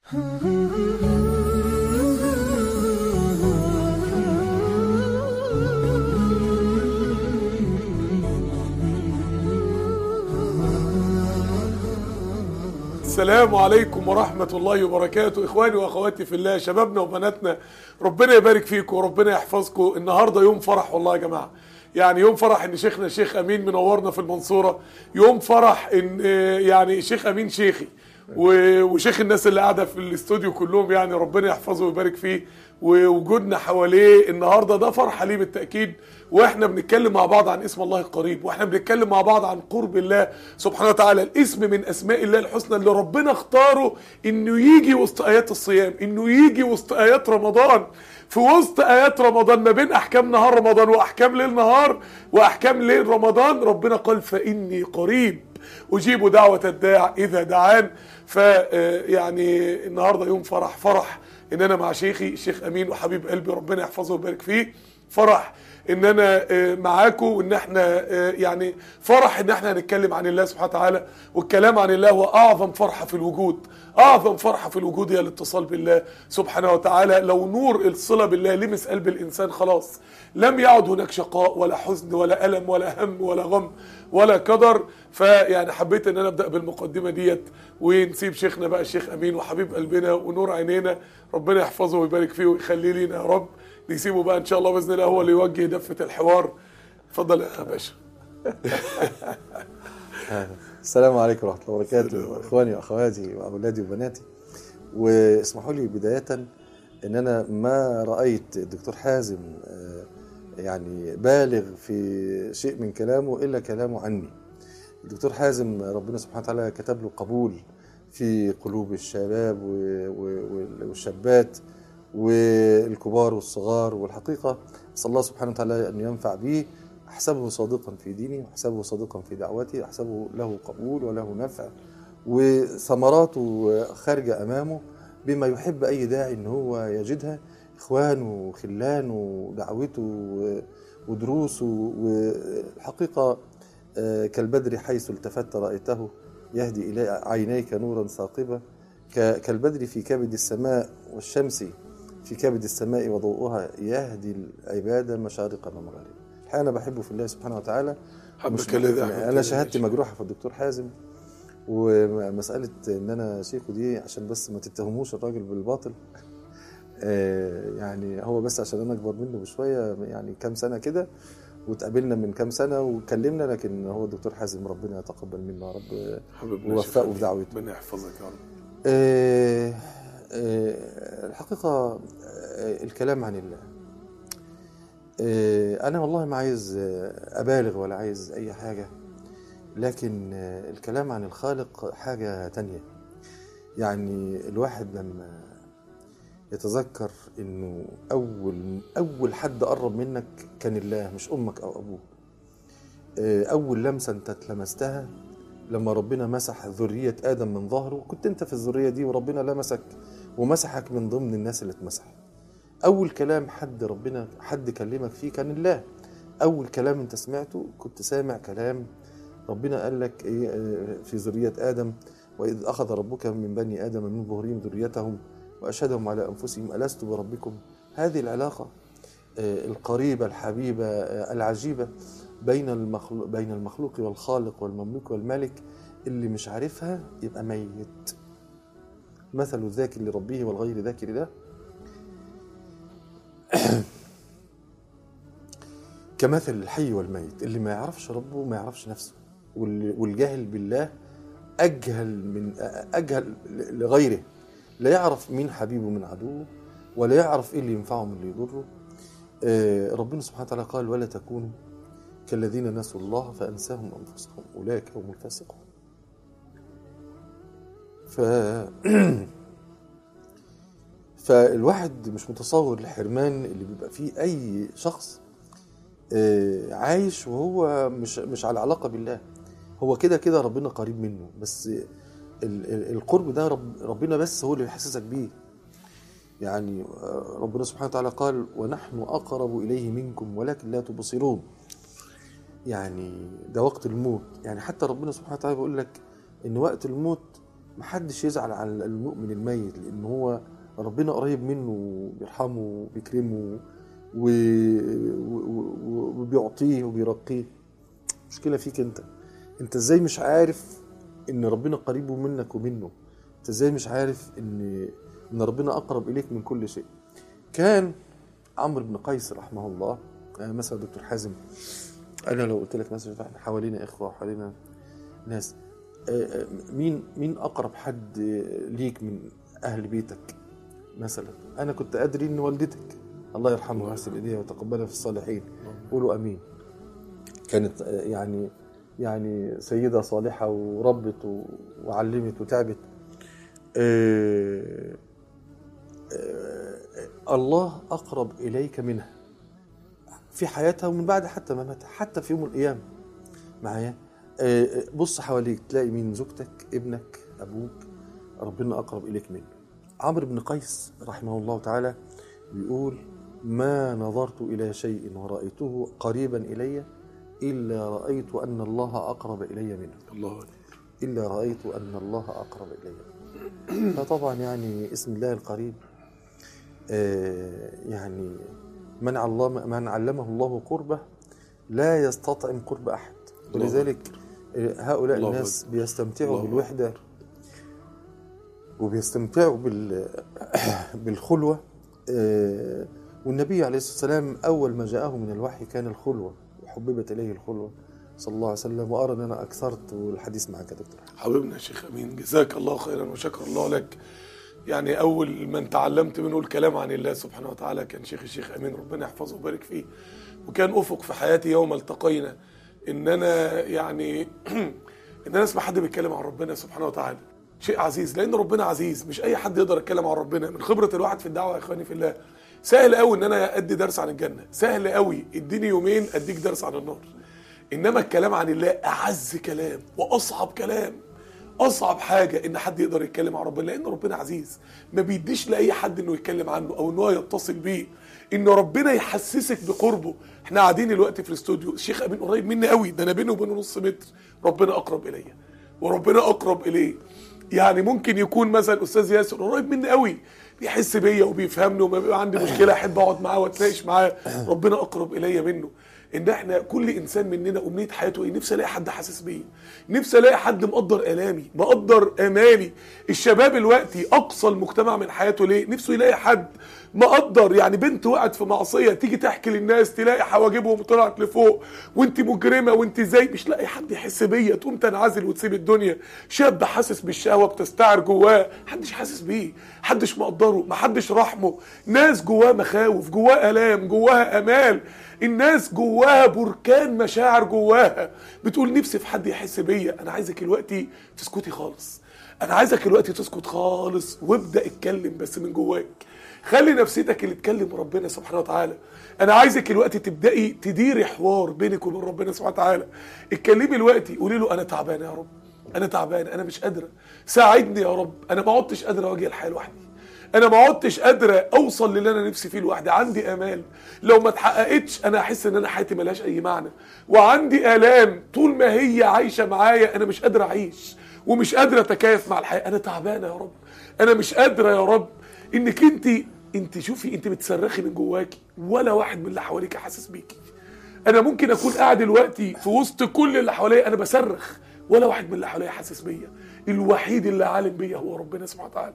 السلام عليكم ورحمة الله وبركاته إخواني وأخواتي في الله شبابنا وبناتنا ربنا يبارك فيكم وربنا يحفظكم النهاردة يوم فرح والله يا جماعة يعني يوم فرح ان شيخنا الشيخ امين منورنا في المنصورة يوم فرح ان آه، يعني شيخ امين شيخي و- وشيخ الناس اللي قاعدة في الاستوديو كلهم يعني ربنا يحفظه ويبارك فيه ووجودنا حواليه النهارده ده فرحه ليه بالتاكيد واحنا بنتكلم مع بعض عن اسم الله القريب واحنا بنتكلم مع بعض عن قرب الله سبحانه وتعالى الاسم من اسماء الله الحسنى اللي ربنا اختاره انه يجي وسط ايات الصيام انه يجي وسط ايات رمضان في وسط ايات رمضان ما بين احكام نهار رمضان واحكام ليل نهار واحكام ليل رمضان ربنا قال فاني قريب اجيب دعوه الداع اذا دعان ف يعني النهارده يوم فرح فرح ان انا مع شيخي الشيخ امين وحبيب قلبي ربنا يحفظه ويبارك فيه فرح ان انا آه، معاكم وان احنا آه، يعني فرح ان احنا هنتكلم عن الله سبحانه وتعالى والكلام عن الله هو اعظم فرحه في الوجود اعظم فرحه في الوجود هي الاتصال بالله سبحانه وتعالى لو نور الصله بالله لمس قلب الانسان خلاص لم يعد هناك شقاء ولا حزن ولا الم ولا هم ولا غم ولا قدر فيعني حبيت ان انا ابدا بالمقدمه ديت ونسيب شيخنا بقى الشيخ امين وحبيب قلبنا ونور عينينا ربنا يحفظه ويبارك فيه ويخليه لينا يا رب نسيبه بقى ان شاء الله باذن الله هو اللي يوجه دفه الحوار اتفضل يا باشا السلام عليكم ورحمة الله وبركاته إخواني وأخواتي وأولادي وبناتي واسمحوا لي بداية إن أنا ما رأيت الدكتور حازم آه، يعني بالغ في شيء من كلامه إلا كلامه عني الدكتور حازم ربنا سبحانه وتعالى كتب له قبول في قلوب الشباب و- و- والشابات والكبار والصغار والحقيقة أسأل الله سبحانه وتعالى أن ينفع به أحسبه صادقا في دينه وأحسبه صادقا في دعوته أحسبه له قبول وله نفع وثمراته خارجة أمامه بما يحب أي داعي أن هو يجدها إخوانه وخلانه ودعوته و- ودروسه والحقيقة آه، كالبدر حيث التفت رأيته يهدي إلى عينيك نورا ثاقبا ك- كالبدر في كبد السماء والشمس في كبد السماء وضوءها يهدي العباد مشارقا ومغاربا الحقيقة أنا بحبه في الله سبحانه وتعالى حبك مش- الذي أحببتني أنا شهادتي فيه. مجروحة في الدكتور حازم ومسألة إن أنا شيخه دي عشان بس ما تتهموش الراجل بالباطل آه، يعني هو بس عشان أنا أكبر منه بشوية يعني كام سنة كده واتقابلنا من كام سنة وكلمنا لكن هو الدكتور حازم ربنا يتقبل منه يا رب حبيبنا ووفقه الشيخ في دعوته. ربنا يحفظك يا رب آه، آه، الحقيقة آه، الكلام عن الله آه، أنا والله ما عايز آه، أبالغ ولا عايز أي حاجة لكن آه، الكلام عن الخالق حاجة تانية يعني الواحد لما يتذكر إنه أول أول حد قرب منك كان الله مش أمك أو أبوك آه، أول لمسة أنت اتلمستها لما ربنا مسح ذرية آدم من ظهره كنت أنت في الذرية دي وربنا لمسك ومسحك من ضمن الناس اللي اتمسح أول كلام حد ربنا حد كلمك فيه كان الله أول كلام أنت سمعته كنت سامع كلام ربنا قال لك إيه آه، في ذرية آدم وإذ أخذ ربك من بني آدم من ظهورهم ذريتهم وأشهدهم على أنفسهم ألست بربكم هذه العلاقة آه، القريبة الحبيبة آه، العجيبة بين المخلوق بين المخلوق والخالق والمملوك والملك اللي مش عارفها يبقى ميت مثل الذاكر لربه والغير ذاكر له كمثل الحي والميت اللي ما يعرفش ربه ما يعرفش نفسه واللي- والجاهل بالله أجهل من أجهل لغيره لا يعرف مين حبيبه من عدوه ولا يعرف ايه اللي ينفعه من اللي يضره آه، ربنا سبحانه وتعالى قال ولا تكونوا كالذين نسوا الله فأنساهم أنفسهم أولئك هم الفاسقون ف فالواحد مش متصور الحرمان اللي بيبقى فيه أي شخص آه، عايش وهو مش مش على علاقة بالله هو كده كده ربنا قريب منه بس ال- ال- القرب ده رب ربنا بس هو اللي بيحسسك بيه يعني آه، ربنا سبحانه وتعالى قال ونحن أقرب إليه منكم ولكن لا تبصرون يعني ده وقت الموت يعني حتى ربنا سبحانه وتعالى بيقول لك إن وقت الموت محدش يزعل على المؤمن الميت لان هو ربنا قريب منه وبيرحمه وبيكرمه و... و... و... وبيعطيه وبيرقيه مشكلة فيك انت انت ازاي مش عارف ان ربنا قريب منك ومنه انت ازاي مش عارف ان ان ربنا اقرب اليك من كل شيء كان عمرو بن قيس رحمه الله آه، مثلا دكتور حازم انا لو قلت لك مثلا احنا حوالينا اخوه وحوالينا ناس آه، آه، مين مين اقرب حد ليك من اهل بيتك مثلا انا كنت ادري ان والدتك الله يرحمها ويحسن اليها وتقبلها في الصالحين قولوا امين كانت آه، يعني يعني سيدة صالحة وربت و- وعلمت وتعبت آه، آه، الله أقرب إليك منها في حياتها ومن بعد حتى مماتها حتى في يوم القيامة معايا آه، آه، بص حواليك تلاقي مين زوجتك ابنك أبوك ربنا أقرب إليك منه عمرو بن قيس رحمه الله تعالى بيقول ما نظرت إلى شيء ورأيته قريبا إلي إلا رأيت أن الله أقرب إلي منه الله أكبر. إلا رأيت أن الله أقرب إلي فطبعا يعني اسم الله القريب آه، يعني من علم من علمه الله قربه لا يستطعم قرب أحد الله ولذلك آه، هؤلاء الله الناس بيستمتعوا الله بالوحدة وبيستمتعوا بال بالخلوة آه، والنبي عليه الصلاة والسلام أول ما جاءه من الوحي كان الخلوة وحببت إليه الخلوة صلى الله عليه وسلم وأرى أن أنا أكثرت الحديث معك يا دكتور حبيبنا يا شيخ امين جزاك الله خيرا وشكر الله لك يعني اول من تعلمت منه الكلام عن الله سبحانه وتعالى كان شيخ الشيخ امين ربنا يحفظه ويبارك فيه وكان افق في حياتي يوم التقينا ان انا يعني ان انا اسمع حد بيتكلم عن ربنا سبحانه وتعالى شيء عزيز لان ربنا عزيز مش اي حد يقدر يتكلم عن ربنا من خبره الواحد في الدعوه يا اخواني في الله سهل قوي ان انا ادي درس عن الجنه سهل قوي اديني يومين اديك درس عن النار انما الكلام عن الله اعز كلام واصعب كلام اصعب حاجه ان حد يقدر يتكلم عن ربنا لان ربنا عزيز ما بيديش لاي حد انه يتكلم عنه او ان هو يتصل بيه ان ربنا يحسسك بقربه احنا قاعدين دلوقتي في الاستوديو الشيخ امين قريب مني قوي ده انا بينه وبينه نص متر ربنا اقرب اليا وربنا اقرب اليه يعني ممكن يكون مثلا استاذ ياسر قريب مني قوي بيحس بيا وبيفهمني وما بيبقى عندي مشكله احب اقعد معاه واتناقش معاه ربنا اقرب الي منه ان احنا كل انسان مننا امنيه حياته ايه نفسي الاقي حد حاسس بيا نفسي الاقي حد مقدر الامي مقدر امالي الشباب الوقتي اقصى المجتمع من حياته ليه نفسه يلاقي حد مقدر يعني بنت وقعت في معصيه تيجي تحكي للناس تلاقي حواجبهم طلعت لفوق وانت مجرمه وانت ازاي مش لاقي حد يحس بيا تقوم تنعزل وتسيب الدنيا شاب حاسس بالشهوه بتستعر جواه محدش حاسس بيه محدش مقدره محدش رحمه ناس جواه مخاوف جواه الام جواها امال الناس جواها بركان مشاعر جواها بتقول نفسي في حد يحس بيا انا عايزك دلوقتي تسكتي خالص انا عايزك دلوقتي تسكت خالص وابدا اتكلم بس من جواك خلي نفسيتك اللي تكلم ربنا سبحانه وتعالى انا عايزك دلوقتي تبداي تديري حوار بينك وبين ربنا سبحانه وتعالى اتكلمي دلوقتي قولي له انا تعبانه يا رب انا تعبانه انا مش قادره ساعدني يا رب انا ما عدتش قادره اواجه الحياه لوحدي انا ما عدتش قادره اوصل للي انا نفسي فيه لوحدي عندي امال لو ما اتحققتش انا احس ان انا حياتي ملهاش اي معنى وعندي الام طول ما هي عايشه معايا انا مش قادره اعيش ومش قادره اتكيف مع الحياه انا تعبانه يا رب انا مش قادره يا رب انك انت انت شوفي انت بتصرخي من جواكي ولا واحد من اللي حواليك حاسس بيكي انا ممكن اكون قاعد دلوقتي في وسط كل اللي حواليا انا بصرخ ولا واحد من اللي حواليا حاسس بيا الوحيد اللي عالم بيا هو ربنا سبحانه وتعالى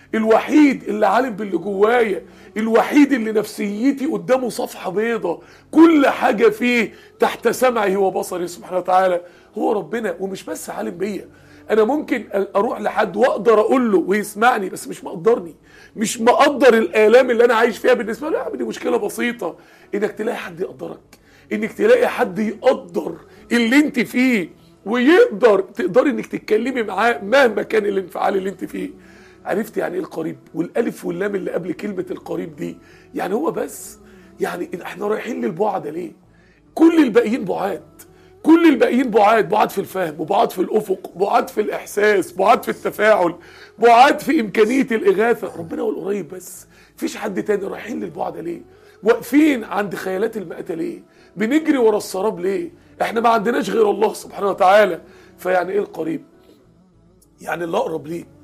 الوحيد اللي عالم باللي جوايا الوحيد اللي نفسيتي قدامه صفحة بيضة كل حاجة فيه تحت سمعه وبصره سبحانه وتعالى هو ربنا ومش بس عالم بيا انا ممكن اروح لحد واقدر اقول له ويسمعني بس مش مقدرني مش مقدر الالام اللي انا عايش فيها بالنسبه له يا عم دي مشكله بسيطه انك تلاقي حد يقدرك انك تلاقي حد يقدر اللي انت فيه ويقدر تقدري انك تتكلمي معاه مهما كان الانفعال اللي انت فيه عرفت يعني ايه القريب والالف واللام اللي قبل كلمه القريب دي يعني هو بس يعني احنا رايحين للبعد ليه كل الباقيين بعاد كل الباقيين بعاد بعاد في الفهم وبعاد في الافق بعاد في الاحساس بعاد في التفاعل بعاد في امكانيه الاغاثه ربنا هو القريب بس مفيش حد تاني رايحين للبعد ليه واقفين عند خيالات المآتة ليه بنجري ورا السراب ليه احنا ما عندناش غير الله سبحانه وتعالى فيعني ايه القريب يعني اللي اقرب ليك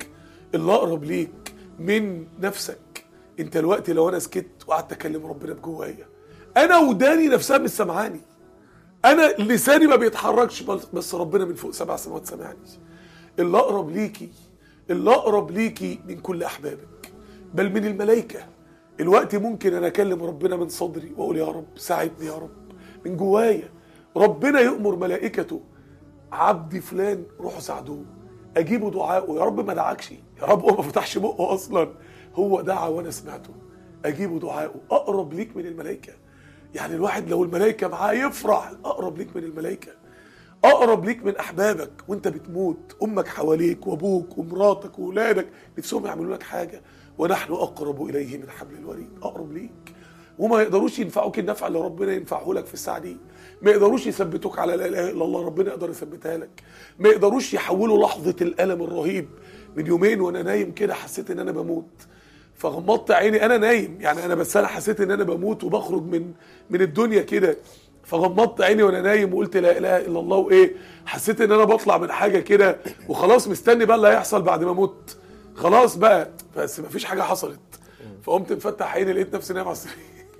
اللي اقرب ليك من نفسك انت الوقت لو انا سكت وقعدت اكلم ربنا بجوايا انا وداني نفسها مش سامعاني انا لساني ما بيتحركش بس- بس ربنا من فوق سبع سماوات سامعني اللي اقرب ليكي اللي اقرب ليكي من كل احبابك بل من الملائكه الوقت ممكن انا اكلم ربنا من صدري واقول يا رب ساعدني يا رب من جوايا ربنا يؤمر ملائكته عبدي فلان روحوا ساعدوه اجيبه دعائه يا رب ما دعكش يا رب هو ما فتحش بقه اصلا هو دعا وانا سمعته اجيبه دعائه اقرب ليك من الملائكه يعني الواحد لو الملائكه معاه يفرح اقرب ليك من الملائكه اقرب ليك من احبابك وانت بتموت امك حواليك وابوك ومراتك واولادك نفسهم يعملوا لك حاجه ونحن اقرب اليه من حبل الوريد اقرب ليك وما يقدروش ينفعوك النفع اللي ربنا ينفعه لك في الساعه دي ما يقدروش يثبتوك على لا اله الا الله ربنا يقدر يثبتها لك ما يقدروش يحولوا لحظه الالم الرهيب من يومين وانا نايم كده حسيت ان انا بموت فغمضت عيني انا نايم يعني انا بس انا حسيت ان انا بموت وبخرج من من الدنيا كده فغمضت عيني وانا نايم وقلت لا اله الا الله وايه حسيت ان انا بطلع من حاجه كده وخلاص مستني بقى اللي هيحصل بعد ما اموت خلاص بقى بس ما فيش حاجه حصلت فقمت مفتح عيني لقيت نفسي نايم على السرير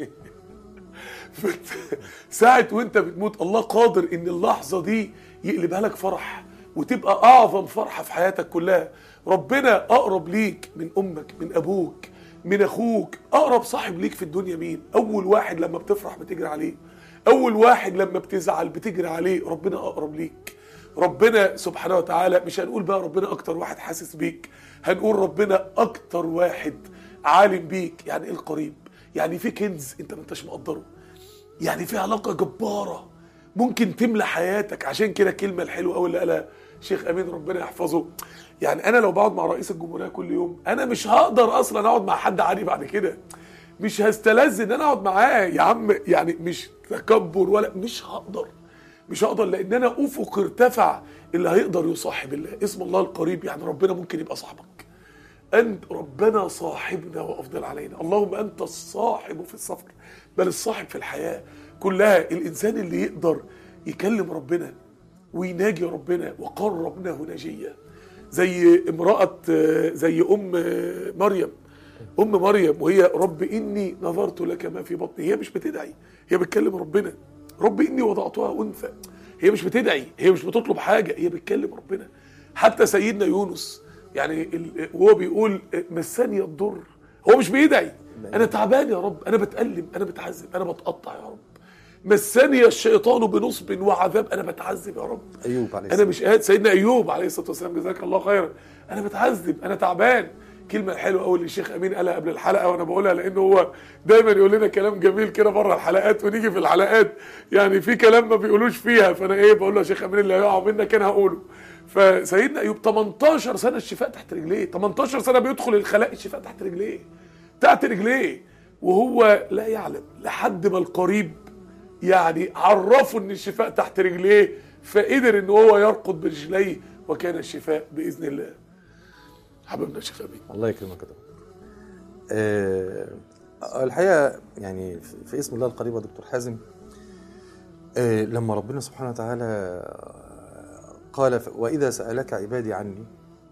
فت- ساعة وانت بتموت الله قادر ان اللحظة دي يقلبها لك فرح وتبقى اعظم فرحة في حياتك كلها ربنا اقرب ليك من امك من ابوك من اخوك اقرب صاحب ليك في الدنيا مين اول واحد لما بتفرح بتجري عليه اول واحد لما بتزعل بتجري عليه ربنا اقرب ليك ربنا سبحانه وتعالى مش هنقول بقى ربنا اكتر واحد حاسس بيك هنقول ربنا اكتر واحد عالم بيك يعني ايه القريب يعني في كنز انت ما انتش مقدره يعني في علاقه جباره ممكن تملى حياتك عشان كده الكلمه الحلوه قوي اللي قالها شيخ امين ربنا يحفظه يعني انا لو بقعد مع رئيس الجمهوريه كل يوم انا مش هقدر اصلا اقعد مع حد عادي بعد كده مش هستلذ ان انا اقعد معاه يا عم يعني مش تكبر ولا مش هقدر مش هقدر لان انا افق ارتفع اللي هيقدر يصاحب الله اسم الله القريب يعني ربنا ممكن يبقى صاحبك أنت ربنا صاحبنا وأفضل علينا اللهم أنت الصاحب في السفر بل الصاحب في الحياة كلها الإنسان اللي يقدر يكلم ربنا ويناجي ربنا وقربناه ناجية زي امرأة آه، زي أم آه، مريم أم مريم وهي رب إني نظرت لك ما في بطني هي مش بتدعي هي بتكلم ربنا رب إني وضعتها أنثى هي مش بتدعي هي مش بتطلب حاجة هي بتكلم ربنا حتى سيدنا يونس يعني ال- وهو بيقول مسني الضر هو مش بيدعي انا تعبان يا رب انا بتألم انا بتعذب انا بتقطع يا رب مسني الشيطان بنصب وعذاب انا بتعذب يا رب ايوب عليه انا السلام مش قادر سيدنا ايوب عليه الصلاه والسلام جزاك الله خيرا انا بتعذب انا تعبان كلمه حلوه قوي اللي الشيخ امين قالها قبل الحلقه وانا بقولها لانه هو دايما يقول لنا كلام جميل كده بره الحلقات ونيجي في الحلقات يعني في كلام ما بيقولوش فيها فانا ايه بقول له يا شيخ امين اللي هيقع منك انا هقوله فسيدنا ايوب 18 سنه الشفاء تحت رجليه 18 سنه بيدخل الخلاء الشفاء تحت رجليه تحت رجليه وهو لا يعلم لحد ما القريب يعني عرفوا ان الشفاء تحت رجليه فقدر ان هو يرقد برجليه وكان الشفاء باذن الله حبيبنا الشيخ امين الله يكرمك يا دكتور. آه الحقيقه يعني في- في اسم الله القريب يا دكتور حازم آه لما ربنا سبحانه وتعالى قال ف- واذا سالك عبادي عني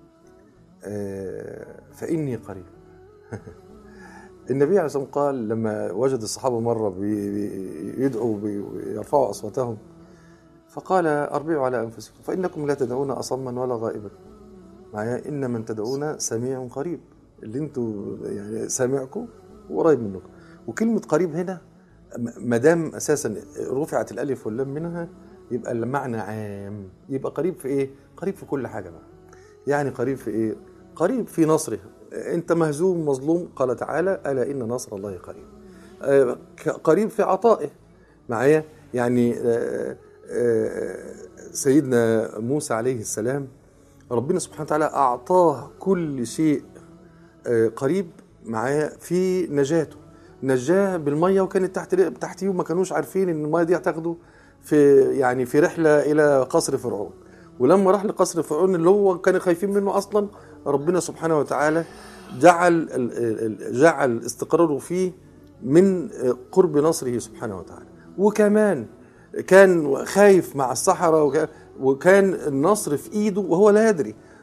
آه فاني قريب النبي عليه الصلاه والسلام قال لما وجد الصحابه مره بي- بي- يدعوا بي- ويرفعوا اصواتهم فقال اربعوا على انفسكم فانكم لا تدعون اصما ولا غائبا معايا ان من تدعون سميع قريب اللي انتوا يعني سامعكم وقريب منكم وكلمه قريب هنا ما دام اساسا رفعت الالف واللام منها يبقى المعنى عام يبقى قريب في ايه قريب في كل حاجه بقى يعني قريب في ايه قريب في نصره انت مهزوم مظلوم قال تعالى الا ان نصر الله قريب آه، ك- قريب في عطائه معايا يعني آه، آه، سيدنا موسى عليه السلام ربنا سبحانه وتعالى أعطاه كل شيء آه، قريب معاه في نجاته نجاه بالميه وكانت تحت تحتيه وما كانوش عارفين ان الميه دي هتاخده في يعني في رحله الى قصر فرعون ولما راح لقصر فرعون اللي هو كانوا خايفين منه اصلا ربنا سبحانه وتعالى جعل ال- ال- ال- جعل استقراره فيه من آه، قرب نصره سبحانه وتعالى وكمان كان خايف مع الصحراء وكان- وكان النصر في ايده وهو لا يدري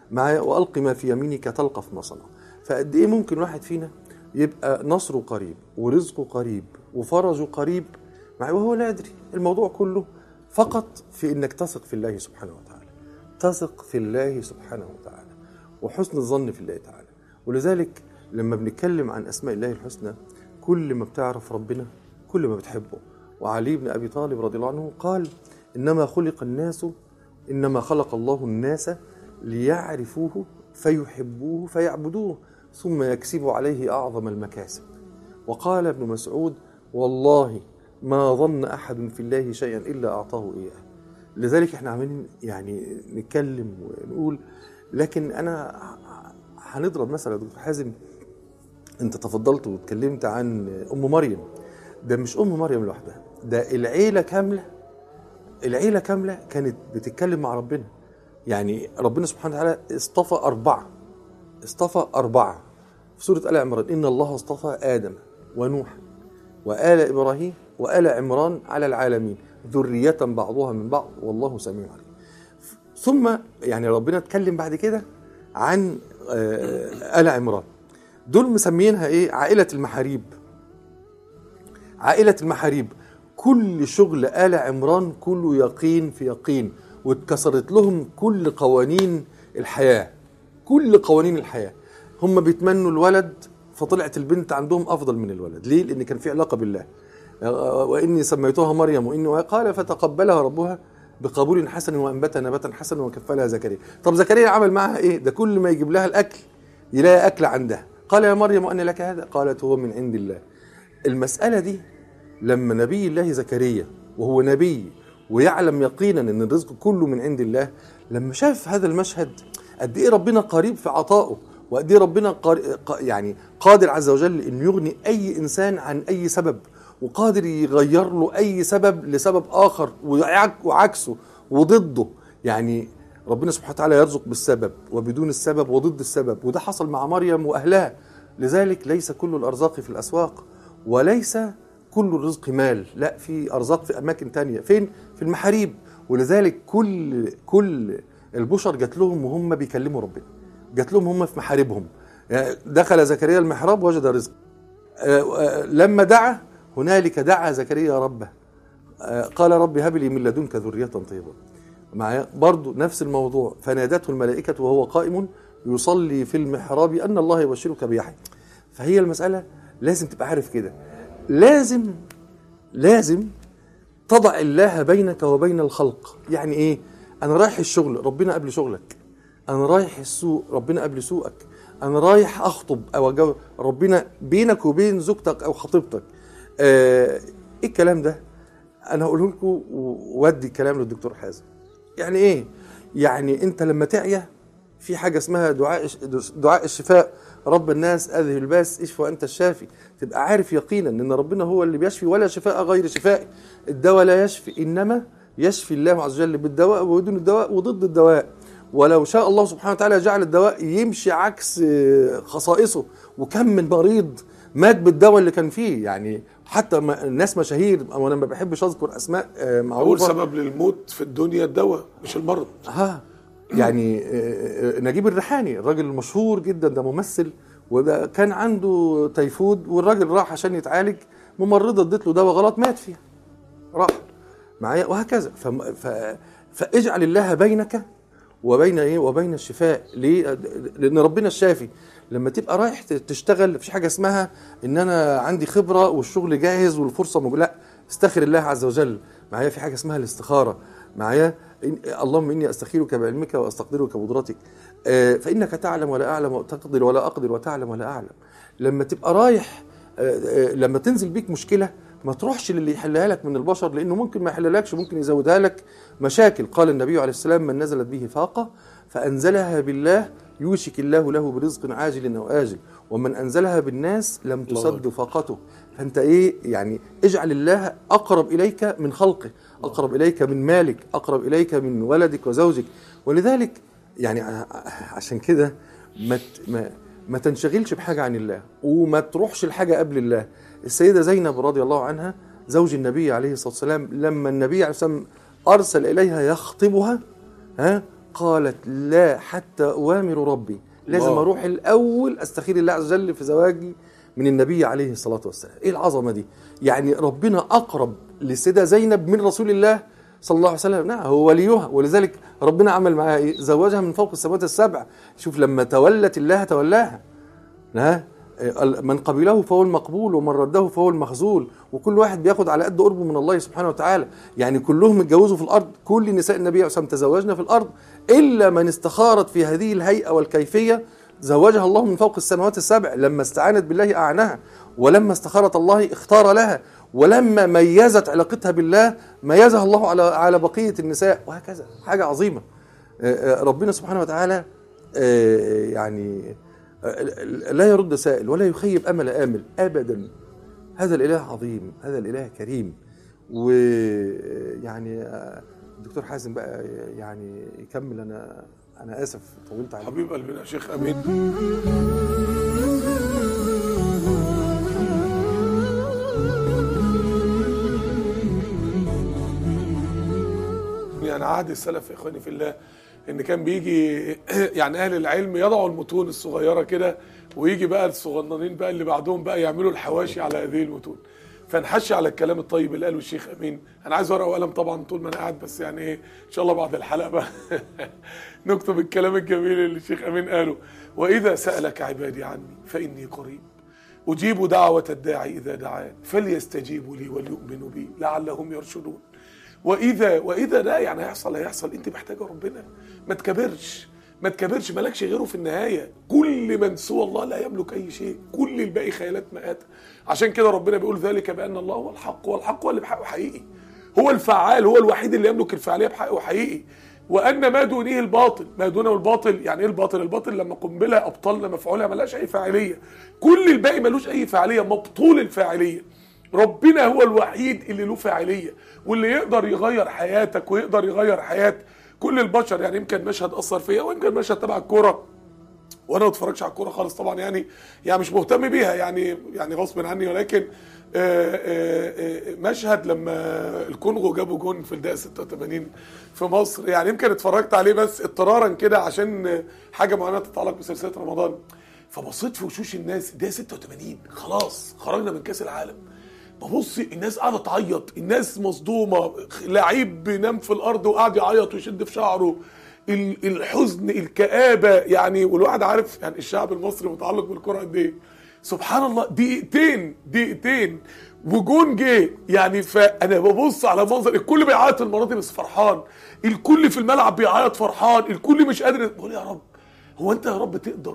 معايا والق ما في يمينك تلقف ما صنع فقد ايه ممكن واحد فينا يبقى نصره قريب ورزقه قريب وفرجه قريب معايا وهو لا يدري الموضوع كله فقط في انك تثق في الله سبحانه وتعالى تثق في الله سبحانه وتعالى وحسن الظن في الله تعالى ولذلك لما بنتكلم عن اسماء الله الحسنى كل ما بتعرف ربنا كل ما بتحبه وعلي بن ابي طالب رضي الله عنه قال انما خلق الناس انما خلق الله الناس ليعرفوه فيحبوه فيعبدوه ثم يكسبوا عليه اعظم المكاسب وقال ابن مسعود والله ما ظن احد في الله شيئا الا اعطاه اياه لذلك احنا عمالين يعني نتكلم ونقول لكن انا هنضرب مثلا يا دكتور حازم انت تفضلت واتكلمت عن ام مريم ده مش ام مريم لوحدها ده العيله كامله العيله كامله كانت بتتكلم مع ربنا يعني ربنا سبحانه وتعالى اصطفى اربعه اصطفى اربعه في سوره ال عمران ان الله اصطفى ادم ونوح وال ابراهيم وال عمران على العالمين ذريه بعضها من بعض والله سميع عليم ثم يعني ربنا اتكلم بعد كده عن آه، ال عمران دول مسمينها ايه عائله المحاريب عائله المحاريب كل شغل ال عمران كله يقين في يقين واتكسرت لهم كل قوانين الحياه كل قوانين الحياه هم بيتمنوا الولد فطلعت البنت عندهم افضل من الولد ليه لان كان في علاقه بالله واني سميتها مريم واني قال فتقبلها ربها بقبول حسن وانبتها نباتا حسنا وكفلها زكريا طب زكريا عمل معها ايه ده كل ما يجيب لها الاكل يلاقي اكل عندها قال يا مريم ان لك هذا قالت هو من عند الله المساله دي لما نبي الله زكريا وهو نبي ويعلم يقينا ان الرزق كله من عند الله لما شاف هذا المشهد قد ايه ربنا قريب في عطائه وقد ايه ربنا قار... يعني قادر عز وجل انه يغني اي انسان عن اي سبب وقادر يغير له اي سبب لسبب اخر وعك- وعكسه وضده يعني ربنا سبحانه وتعالى يرزق بالسبب وبدون السبب وضد السبب وده حصل مع مريم واهلها لذلك ليس كل الارزاق في الاسواق وليس كل الرزق مال لا في ارزاق في اماكن تانية فين في المحاريب ولذلك كل كل البشر جات لهم وهم بيكلموا ربنا جات لهم هم في محاربهم يعني دخل زكريا المحراب وجد رزق آه، آه، لما دعا هنالك دعا زكريا ربه آه، قال رب هب لي من لدنك ذرية طيبة معايا برضو نفس الموضوع فنادته الملائكة وهو قائم يصلي في المحراب أن الله يبشرك بيحيى فهي المسألة لازم تبقى عارف كده لازم لازم تضع الله بينك وبين الخلق يعني ايه انا رايح الشغل ربنا قبل شغلك انا رايح السوق ربنا قبل سوقك انا رايح اخطب او أجو ربنا بينك وبين زوجتك او خطيبتك آه ايه الكلام ده انا هقوله لكم وودي الكلام للدكتور حازم يعني ايه يعني انت لما تعيا في حاجه اسمها دعاء دعاء الشفاء رب الناس اذهب الباس اشفى وانت الشافي تبقى عارف يقينا ان ربنا هو اللي بيشفي ولا شفاء غير شفائه الدواء لا يشفي انما يشفي الله عز وجل بالدواء وبدون الدواء وضد الدواء ولو شاء الله سبحانه وتعالى جعل الدواء يمشي عكس خصائصه وكم من مريض مات بالدواء اللي كان فيه يعني حتى ما الناس مشاهير وانا ما بحبش اذكر اسماء آه، اول معروفه سبب للموت في الدنيا الدواء مش المرض ها يعني آه، آه، نجيب الريحاني الراجل المشهور جدا ده ممثل وده كان عنده تيفود والراجل راح عشان يتعالج ممرضه ادت له دواء غلط مات فيها راح معايا وهكذا فم- ف... فاجعل الله بينك وبين ايه وبين الشفاء ليه لان ربنا الشافي لما تبقى رايح ت- تشتغل في حاجه اسمها ان انا عندي خبره والشغل جاهز والفرصه موجوده لا استخر الله عز وجل معايا في حاجه اسمها الاستخاره معايا إن- اللهم اني استخيرك بعلمك واستقدرك بقدرتك آه، فانك تعلم ولا اعلم وتقدر ولا اقدر وتعلم ولا اعلم لما تبقى رايح آه، آه، لما تنزل بيك مشكله ما تروحش للي يحلها لك من البشر لانه ممكن ما يحللكش ممكن يزودها لك مشاكل قال النبي عليه السلام من نزلت به فاقه فانزلها بالله يوشك الله له برزق عاجل او اجل ومن انزلها بالناس لم الله تسد فاقته فانت ايه يعني اجعل الله اقرب اليك من خلقه اقرب اليك من مالك اقرب اليك من ولدك وزوجك ولذلك يعني ع- عشان كده ما ت- ما ما تنشغلش بحاجه عن الله وما تروحش لحاجه قبل الله السيده زينب رضي الله عنها زوج النبي عليه الصلاه والسلام لما النبي عليه الصلاه والسلام ارسل اليها يخطبها ها قالت لا حتى أوامر ربي لازم الله. أروح الأول أستخير الله عز وجل في زواجي من النبي عليه الصلاة والسلام إيه العظمة دي يعني ربنا أقرب للسيدة زينب من رسول الله صلى الله عليه وسلم نعم هو وليها ولذلك ربنا عمل معاها إيه زوجها من فوق السماوات السبع شوف لما تولت الله تولاها ها من قبله فهو المقبول ومن رده فهو المخذول وكل واحد بياخد على قد قربه من الله سبحانه وتعالى يعني كلهم اتجوزوا في الارض كل نساء النبي عليه الصلاه والسلام تزوجنا في الارض الا من استخارت في هذه الهيئه والكيفيه زوجها الله من فوق السماوات السبع لما استعانت بالله اعنها ولما استخارت الله اختار لها ولما ميزت علاقتها بالله ميزها الله على على بقيه النساء وهكذا حاجه عظيمه آه، آه، ربنا سبحانه وتعالى آه، يعني لا يرد سائل ولا يخيب امل امل ابدا هذا الاله عظيم هذا الاله كريم ويعني الدكتور حازم بقى يعني يكمل انا انا اسف طولت عليك حبيب قلبنا يا شيخ امين يعني عهد السلف يا اخواني في الله ان كان بيجي يعني اهل العلم يضعوا المتون الصغيره كده ويجي بقى الصغننين بقى اللي بعدهم بقى يعملوا الحواشي على هذه المتون فنحشي على الكلام الطيب اللي قاله الشيخ امين انا عايز ورقه وقلم طبعا طول ما انا قاعد بس يعني ايه ان شاء الله بعد الحلقه بقى نكتب الكلام الجميل اللي الشيخ امين قاله واذا سالك عبادي عني فاني قريب اجيب دعوه الداعي اذا دعان فليستجيبوا لي وليؤمنوا بي لعلهم يرشدون واذا واذا ده يعني هيحصل هيحصل انت محتاجه ربنا ما تكبرش ما تكبرش مالكش غيره في النهايه كل من سوى الله لا يملك اي شيء كل الباقي خيالات مآتة عشان كده ربنا بيقول ذلك بان الله هو الحق والحق هو اللي بحقه حقيقي هو الفعال هو الوحيد اللي يملك الفعاليه بحقه حقيقي وان ما دونه الباطل ما دونه الباطل يعني ايه الباطل الباطل لما قنبله ابطلنا مفعولها ملهاش اي فاعليه كل الباقي ملوش اي فاعليه مبطول الفاعليه ربنا هو الوحيد اللي له فاعليه واللي يقدر يغير حياتك ويقدر يغير حياه كل البشر يعني يمكن مشهد اثر فيا ويمكن مشهد تبع الكوره وانا ما بتفرجش على الكوره خالص طبعا يعني يعني مش مهتم بيها يعني يعني غصب عني ولكن آآ آآ مشهد لما الكونغو جابوا جون في الدقيقه 86 في مصر يعني يمكن اتفرجت عليه بس اضطرارا كده عشان حاجه معينه تتعلق بسلسله رمضان فبصيت في وشوش الناس الدقيقه 86 خلاص خرجنا من كاس العالم ببص الناس قاعده تعيط الناس مصدومه لعيب بينام في الارض وقاعد يعيط ويشد في شعره ال- الحزن الكآبة يعني والواحد عارف يعني الشعب المصري متعلق بالكرة قد ايه سبحان الله دقيقتين دقيقتين وجون جه يعني فانا ببص على منظر الكل بيعيط المره دي بس فرحان الكل في الملعب بيعيط فرحان الكل مش قادر بقول يا رب هو انت يا رب تقدر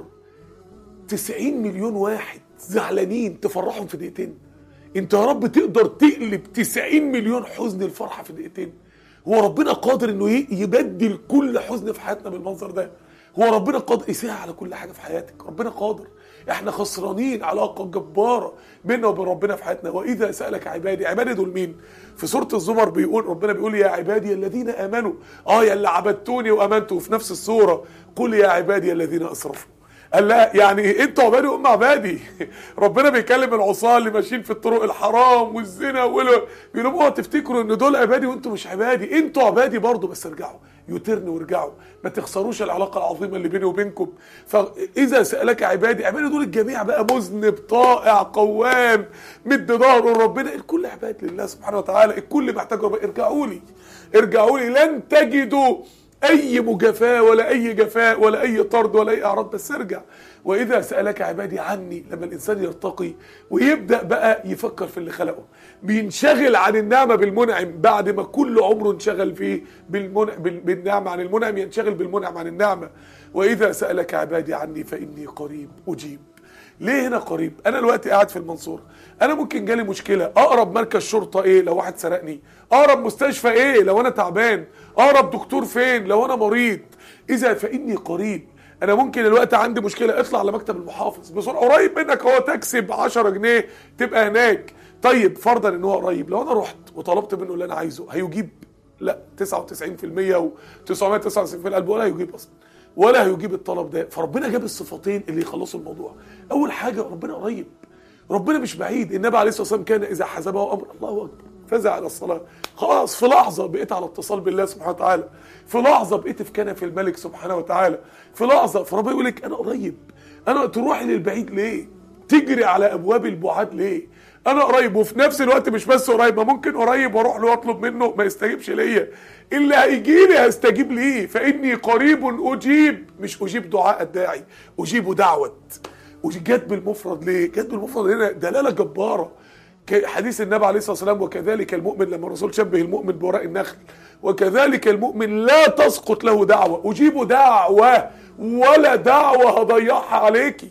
90 مليون واحد زعلانين تفرحهم في دقيقتين انت يا رب تقدر تقلب 90 مليون حزن الفرحه في دقيقتين هو ربنا قادر انه ي- يبدل كل حزن في حياتنا بالمنظر ده هو ربنا قادر يسهل على كل حاجه في حياتك ربنا قادر احنا خسرانين علاقه جباره بيننا وبين ربنا في حياتنا واذا سالك عبادي عبادي دول مين في سوره الزمر بيقول ربنا بيقول يا عبادي الذين امنوا اه يا اللي عبدتوني وامنتوا في نفس السوره قل يا عبادي الذين اسرفوا قال لا يعني انتوا عبادي وام عبادي ربنا بيكلم العصاه اللي ماشيين في الطرق الحرام والزنا وال- بيقول لهم اوعوا تفتكروا ان دول عبادي وانتوا مش عبادي انتوا عبادي برضه بس ارجعوا يوترنوا وارجعوا ما تخسروش العلاقه العظيمه اللي بيني وبينكم فاذا سالك عبادي عبادي دول الجميع بقى مذنب طائع قوام مد ظهره لربنا الكل عباد لله سبحانه وتعالى الكل محتاج ربنا ارجعوا لي ارجعوا لي لن تجدوا اي مجافاه ولا اي جفاء ولا اي طرد ولا اي اعراض بس ارجع واذا سالك عبادي عني لما الانسان يرتقي ويبدا بقى يفكر في اللي خلقه بينشغل عن النعمه بالمنعم بعد ما كل عمره انشغل فيه بالمنع بال- بالنعمه عن المنعم ينشغل بالمنعم عن النعمه واذا سالك عبادي عني فاني قريب اجيب ليه هنا قريب انا دلوقتي قاعد في المنصوره انا ممكن جالي مشكله اقرب مركز شرطه ايه لو واحد سرقني اقرب مستشفى ايه لو انا تعبان اقرب دكتور فين لو انا مريض اذا فاني قريب انا ممكن دلوقتي عندي مشكله اطلع على مكتب المحافظ بسرعه قريب منك هو تاكسي ب 10 جنيه تبقى هناك طيب فرضا ان هو قريب لو انا رحت وطلبت منه اللي انا عايزه هيجيب لا 99% و 999 قلب ولا هيجيب اصلا ولا هيجيب الطلب ده فربنا جاب الصفتين اللي يخلصوا الموضوع اول حاجه ربنا قريب ربنا مش بعيد النبي عليه الصلاه والسلام كان اذا حسبه امر الله اكبر فزع الى الصلاه خلاص في لحظه بقيت على اتصال بالله سبحانه وتعالى في لحظه بقيت في كنف الملك سبحانه وتعالى في لحظه فربنا يقول لك انا قريب انا تروحي للبعيد ليه تجري على ابواب البعاد ليه انا قريب وفي نفس الوقت مش بس قريب ما ممكن قريب واروح له واطلب منه ما يستجيبش ليا اللي هيجي لي هستجيب ليه فاني قريب اجيب مش اجيب دعاء الداعي اجيب دعوه وجت بالمفرد ليه جت بالمفرد هنا دلاله جباره ك- حديث النبي عليه الصلاه والسلام وكذلك المؤمن لما الرسول شبه المؤمن بوراء النخل وكذلك المؤمن لا تسقط له دعوه اجيب دعوه ولا دعوه هضيعها عليكي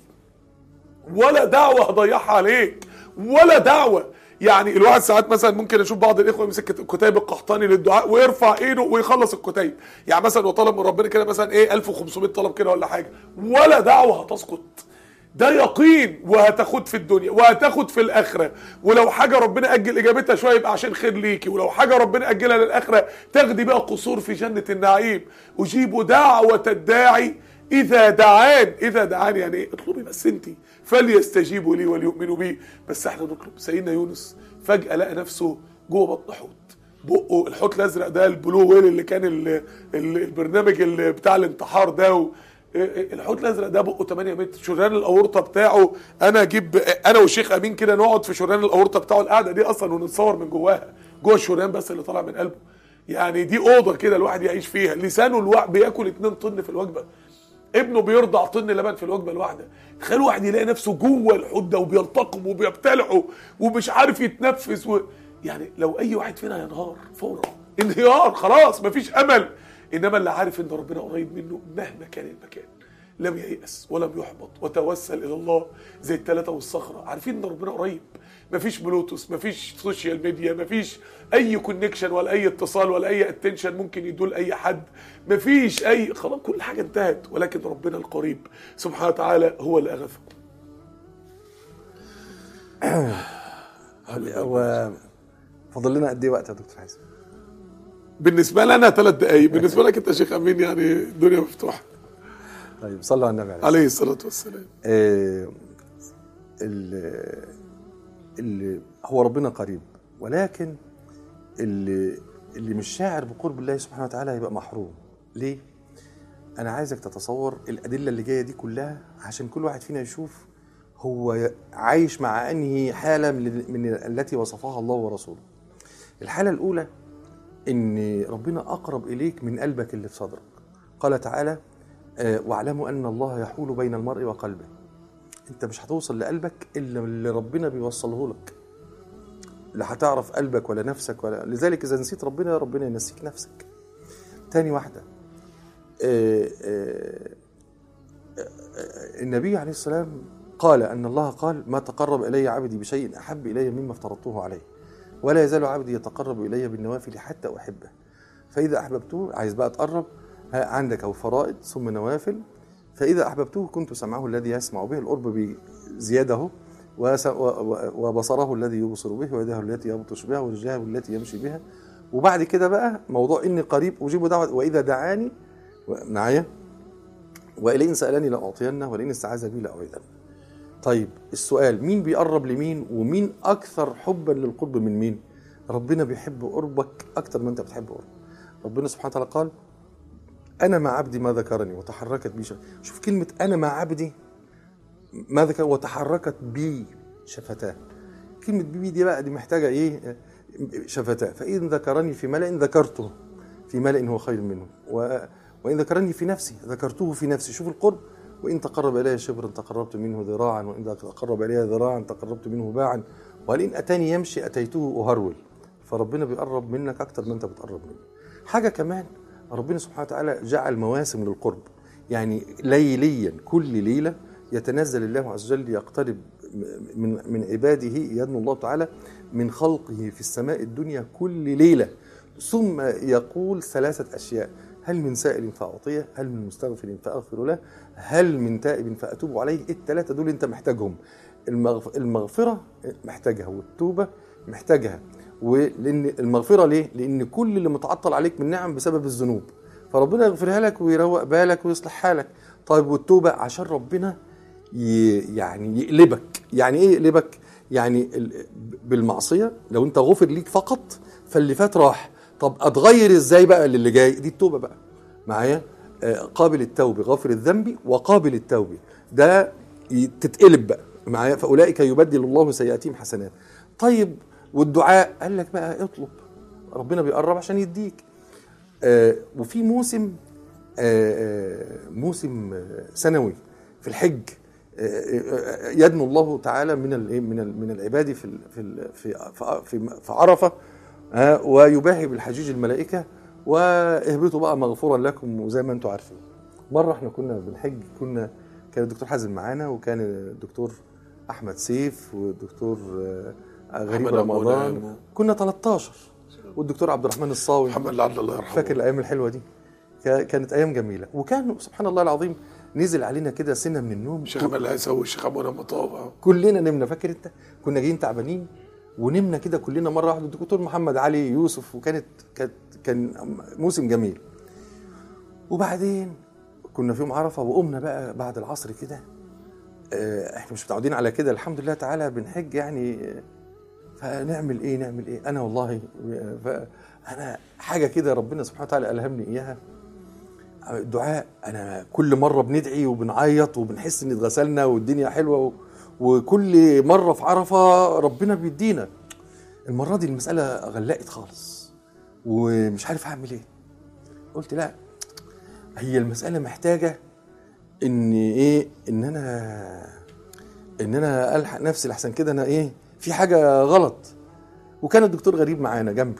ولا دعوه هضيعها عليك ولا دعوه يعني الواحد ساعات مثلا ممكن اشوف بعض الاخوه يمسك كتيب القحطاني للدعاء ويرفع ايده ويخلص الكتيب يعني مثلا وطلب من ربنا كده مثلا ايه 1500 طلب كده ولا حاجه ولا دعوه هتسقط ده يقين وهتاخد في الدنيا وهتاخد في الاخره ولو حاجه ربنا اجل اجابتها شويه يبقى عشان خير ليكي ولو حاجه ربنا اجلها للاخره تاخدي بقى قصور في جنه النعيم اجيب دعوه الداعي اذا دعان اذا دعان يعني ايه اطلبي بس انت فليستجيبوا لي وليؤمنوا بي بس احنا نطلب سيدنا يونس فجاه لقى نفسه جوه بطن حوت بقه الحوت الازرق ده البلو ويل اللي كان ال ال البرنامج اللي بتاع الانتحار ده و الحوت الازرق ده بقه 8 متر شريان الاورطه بتاعه انا اجيب انا والشيخ امين كده نقعد في شريان الاورطه بتاعه القعده دي اصلا ونتصور من جواها جوه الشريان بس اللي طالع من قلبه يعني دي اوضه كده الواحد يعيش فيها لسانه الواحد بياكل 2 طن في الوجبه ابنه بيرضع طن لبن في الوجبه الواحده تخيل واحد يلاقي نفسه جوه الحوت ده وبيلتقم وبيبتلعه ومش عارف يتنفس و... يعني لو اي واحد فينا ينهار فورا انهيار خلاص مفيش امل انما اللي عارف ان ربنا قريب منه مهما كان المكان لم ييأس ولم يحبط وتوسل الى الله زي الثلاثه والصخره عارفين ان ربنا قريب مفيش بلوتوث مفيش سوشيال ميديا مفيش اي كونكشن ولا اي اتصال ولا اي اتنشن ممكن يدول اي حد مفيش اي خلاص كل حاجه انتهت ولكن ربنا القريب سبحانه وتعالى هو اللي اغثكم هو فاضل لنا قد ايه وقت يا دكتور حازم؟ بالنسبه لي انا ثلاث دقايق بالنسبه لك انت يا شيخ امين يعني الدنيا مفتوحه طيب صلوا على النبي عليه عليه الصلاه والسلام آه، ال- اللي هو ربنا قريب ولكن اللي اللي مش شاعر بقرب الله سبحانه وتعالى هيبقى محروم ليه انا عايزك تتصور الادله اللي جايه دي كلها عشان كل واحد فينا يشوف هو عايش مع انهي حاله من من التي وصفها الله ورسوله الحاله الاولى ان ربنا اقرب اليك من قلبك اللي في صدرك قال تعالى آه، واعلموا ان الله يحول بين المرء وقلبه انت مش هتوصل لقلبك الا اللي ربنا بيوصله لك لا هتعرف قلبك ولا نفسك ولا لذلك اذا نسيت ربنا ربنا ينسيك نفسك تاني واحده آه، آه، آه، النبي عليه السلام قال ان الله قال ما تقرب الي عبدي بشيء احب الي مما افترضته عليه ولا يزال عبدي يتقرب الي بالنوافل حتى احبه فاذا احببته عايز بقى تقرب ها عندك او فرائض ثم نوافل فاذا احببته كنت سمعه الذي يسمع به القرب بزياده اهو، وس- و- و- وبصره الذي يبصر به ويده التي يبطش بها ورجله التي يمشي بها وبعد كده بقى موضوع اني قريب اجيب دعوه واذا دعاني و- معايا ولئن سالني لاعطينه ولئن استعاذ بي لاعيذنه طيب السؤال مين بيقرب لمين ومين اكثر حبا للقرب من مين ربنا بيحب قربك اكتر ما انت بتحب قرب ربنا سبحانه وتعالى قال انا مع عبدي ما ذكرني وتحركت بي شفتاه شوف كلمه انا مع عبدي ما ذكر وتحركت بي شفتاه كلمه بي دي بقى دي محتاجه ايه شفتاه فان ذكرني في ملأ ذكرته في ملأ هو خير منه و... وان ذكرني في نفسي ذكرته في نفسي شوف القرب وان تقرب الي شبرا تقربت منه ذراعا وان تقرب الي ذراعا تقربت منه باعا ولئن اتاني يمشي اتيته اهرول فربنا بيقرب منك اكتر ما انت بتقرب منه حاجه كمان ربنا سبحانه وتعالى جعل مواسم للقرب يعني ليليا كل ليله يتنزل الله عز وجل يقترب من من عباده يدنو الله تعالى من خلقه في السماء الدنيا كل ليله ثم يقول ثلاثه اشياء هل من سائل فاعطيه؟ هل من مستغفر فاغفر له؟ هل من تائب فاتوب عليه؟ الثلاثه دول انت محتاجهم المغف- المغفره محتاجها والتوبه محتاجها ولان المغفره ليه؟ لان كل اللي متعطل عليك من نعم بسبب الذنوب فربنا يغفرها لك ويروق بالك ويصلح حالك طيب والتوبه عشان ربنا ي... يعني يقلبك يعني ايه يقلبك يعني ال- بالمعصيه لو انت غفر ليك فقط فاللي فات راح طب اتغير ازاي بقى للي جاي دي التوبه بقى معايا آه، قابل التوب غافر الذنب وقابل التوب ده ي- تتقلب بقى معايا فاولئك يبدل الله سيئاتهم حسنات طيب والدعاء قال لك بقى اطلب ربنا بيقرب عشان يديك آه، وفي موسم آه، آه، موسم آه، سنوي في الحج آه، آه، يدنو الله تعالى من ال- من ال- من العباد في ال- في ال- في في- في في عرفه آه، ويباهي بالحجيج الملائكه واهبطوا بقى مغفورا لكم وزي ما انتم عارفين مره احنا كنا بنحج كنا كان الدكتور حازم معانا وكان الدكتور احمد سيف والدكتور آه، غريب أحمد أبو رمضان غلام. كنا 13 والدكتور عبد الرحمن الصاوي محمد لعل الله يرحمه فاكر الايام الحلوه دي كا- كانت ايام جميله وكان سبحان الله العظيم نزل علينا كده سنه من النوم الشيخ احمد العيساوي والشيخ ابو مطاوع كلنا نمنا فاكر انت كنا جايين تعبانين ونمنا كده كلنا مره واحده الدكتور محمد علي يوسف وكانت كانت كان موسم جميل وبعدين كنا في يوم عرفه وقمنا بقى بعد العصر كده آه، احنا مش متعودين على كده الحمد لله تعالى بنحج يعني آه، فنعمل ايه نعمل ايه انا والله آه، ف- انا حاجه كده ربنا سبحانه وتعالى الهمني اياها الدعاء انا كل مره بندعي وبنعيط وبنحس ان اتغسلنا والدنيا حلوه و... وكل مره في عرفه ربنا بيدينا المره دي المساله غلقت خالص ومش عارف اعمل ايه قلت لا هي المساله محتاجه ان ايه ان انا ان انا الحق نفسي لحسن كده انا ايه في حاجه غلط وكان الدكتور غريب معانا جنبي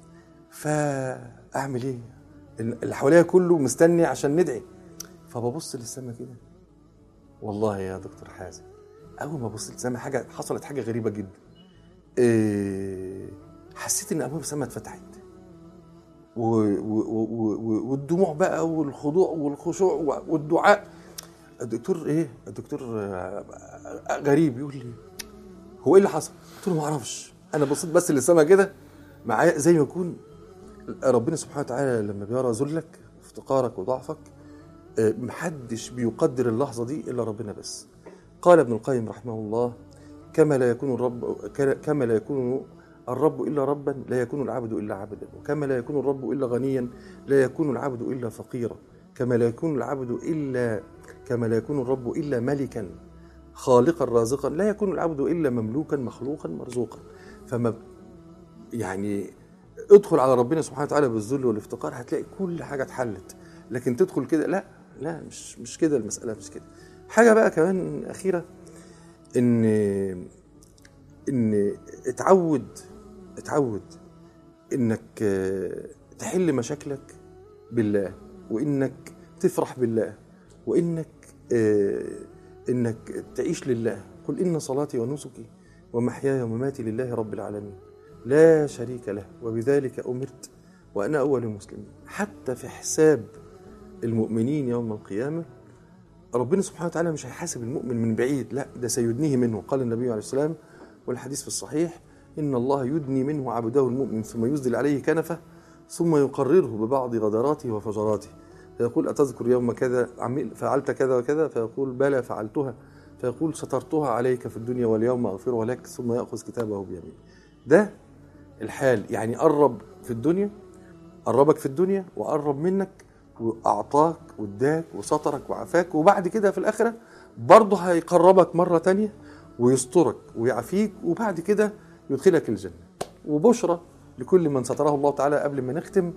فاعمل ايه اللي حواليا كله مستني عشان ندعي فببص للسما كده والله يا دكتور حازم اول ما ببص للسما حاجه حصلت حاجه غريبه جدا إيه حسيت ان ابواب السما اتفتحت و- و- و- و- والدموع بقى والخضوع والخشوع والدعاء الدكتور ايه الدكتور آه، غريب يقول لي هو ايه اللي حصل قلت له ما اعرفش انا بصيت بس للسما كده معايا زي ما يكون ربنا سبحانه وتعالى لما بيرى ذلك افتقارك وضعفك آه، محدش بيقدر اللحظه دي الا ربنا بس قال ابن القيم رحمه الله كما لا يكون الرب كما لا يكون الرب الا ربا لا يكون العبد الا عبدا وكما لا يكون الرب الا غنيا لا يكون العبد الا فقيرا كما لا يكون العبد الا كما لا يكون الرب الا ملكا خالقا رازقا لا يكون العبد الا مملوكا مخلوقا مرزوقا فما يعني ادخل على ربنا سبحانه وتعالى بالذل والافتقار هتلاقي كل حاجه اتحلت لكن تدخل كده لا لا مش مش كده المساله مش كده حاجه بقى كمان اخيره ان ان اتعود اتعود انك آه، تحل مشاكلك بالله وانك تفرح بالله وانك آه، انك تعيش لله قل ان صلاتي ونسكي ومحياي ومماتي لله رب العالمين لا شريك له وبذلك امرت وانا اول المسلمين حتى في حساب المؤمنين يوم القيامه ربنا سبحانه وتعالى مش هيحاسب المؤمن من بعيد لا ده سيدنيه منه قال النبي عليه السلام والحديث في الصحيح ان الله يدني منه عبده المؤمن ثم يسدل عليه كنفه ثم يقرره ببعض غدراته وفجراته فيقول أتذكر يوم كذا عمل فعلت كذا وكذا فيقول بلى فعلتها فيقول سترتها عليك في الدنيا واليوم أغفرها لك ثم يأخذ كتابه بيمينه ده الحال يعني قرب في الدنيا قربك في الدنيا وقرب منك وأعطاك واداك وسترك وعافاك وبعد كده في الآخرة برضه هيقربك مرة تانية ويسترك ويعافيك وبعد كده يدخلك الجنة وبشرى لكل من ستره الله تعالى قبل ما نختم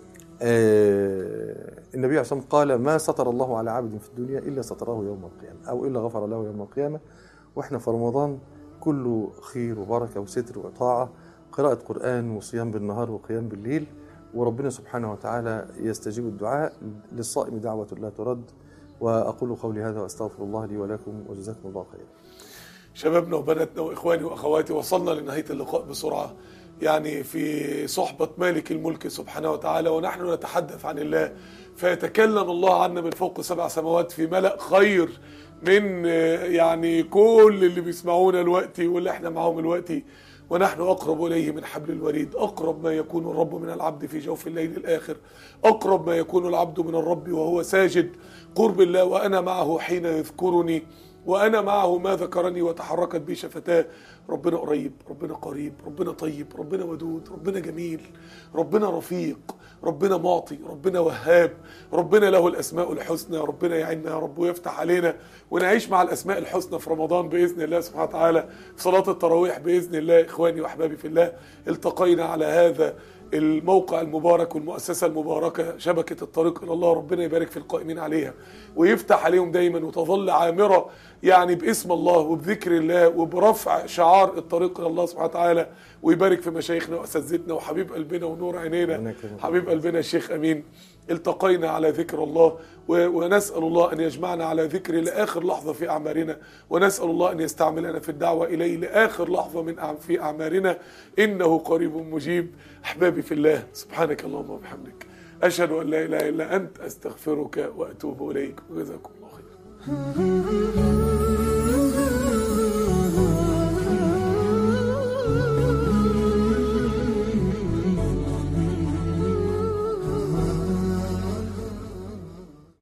آه النبي عليه الصلاة والسلام قال ما ستر الله على عبد في الدنيا إلا ستره يوم القيامة أو إلا غفر له يوم القيامة وإحنا في رمضان كله خير وبركة وستر وطاعة قراءة قرآن وصيام بالنهار وقيام بالليل وربنا سبحانه وتعالى يستجيب الدعاء للصائم دعوة لا ترد وأقول قولي هذا وأستغفر الله لي ولكم وجزاكم الله خيرا شبابنا وبناتنا واخواني واخواتي وصلنا لنهايه اللقاء بسرعه يعني في صحبه مالك الملك سبحانه وتعالى ونحن نتحدث عن الله فيتكلم الله عنا من فوق سبع سماوات في ملأ خير من آه، يعني كل اللي بيسمعونا دلوقتي واللي احنا معاهم دلوقتي ونحن أقرب إليه من حبل الوريد أقرب ما يكون الرب من العبد في جوف الليل الآخر أقرب ما يكون العبد من الرب وهو ساجد قرب الله وأنا معه حين يذكرني وانا معه ما ذكرني وتحركت به شفتاه ربنا قريب ربنا قريب ربنا طيب ربنا ودود ربنا جميل ربنا رفيق ربنا معطي ربنا وهاب ربنا له الاسماء الحسنى ربنا يعيننا يا رب ويفتح علينا ونعيش مع الاسماء الحسنى في رمضان باذن الله سبحانه وتعالى في صلاه التراويح باذن الله اخواني واحبابي في الله التقينا على هذا الموقع المبارك والمؤسسة المباركة شبكة الطريق إلى الله ربنا يبارك في القائمين عليها ويفتح عليهم دايما وتظل عامرة يعني باسم الله وبذكر الله وبرفع شعار الطريق إلى الله سبحانه وتعالى ويبارك في مشايخنا وأساتذتنا وحبيب قلبنا ونور عينينا حبيب قلبنا الشيخ أمين التقينا على ذكر الله ونسأل الله أن يجمعنا على ذكر لآخر لحظة في أعمارنا ونسأل الله أن يستعملنا في الدعوة إليه لآخر لحظة من في أعمارنا إنه قريب مجيب أحبابي في الله سبحانك اللهم وبحمدك أشهد أن لا إله إلا أنت أستغفرك وأتوب إليك وجزاكم الله خير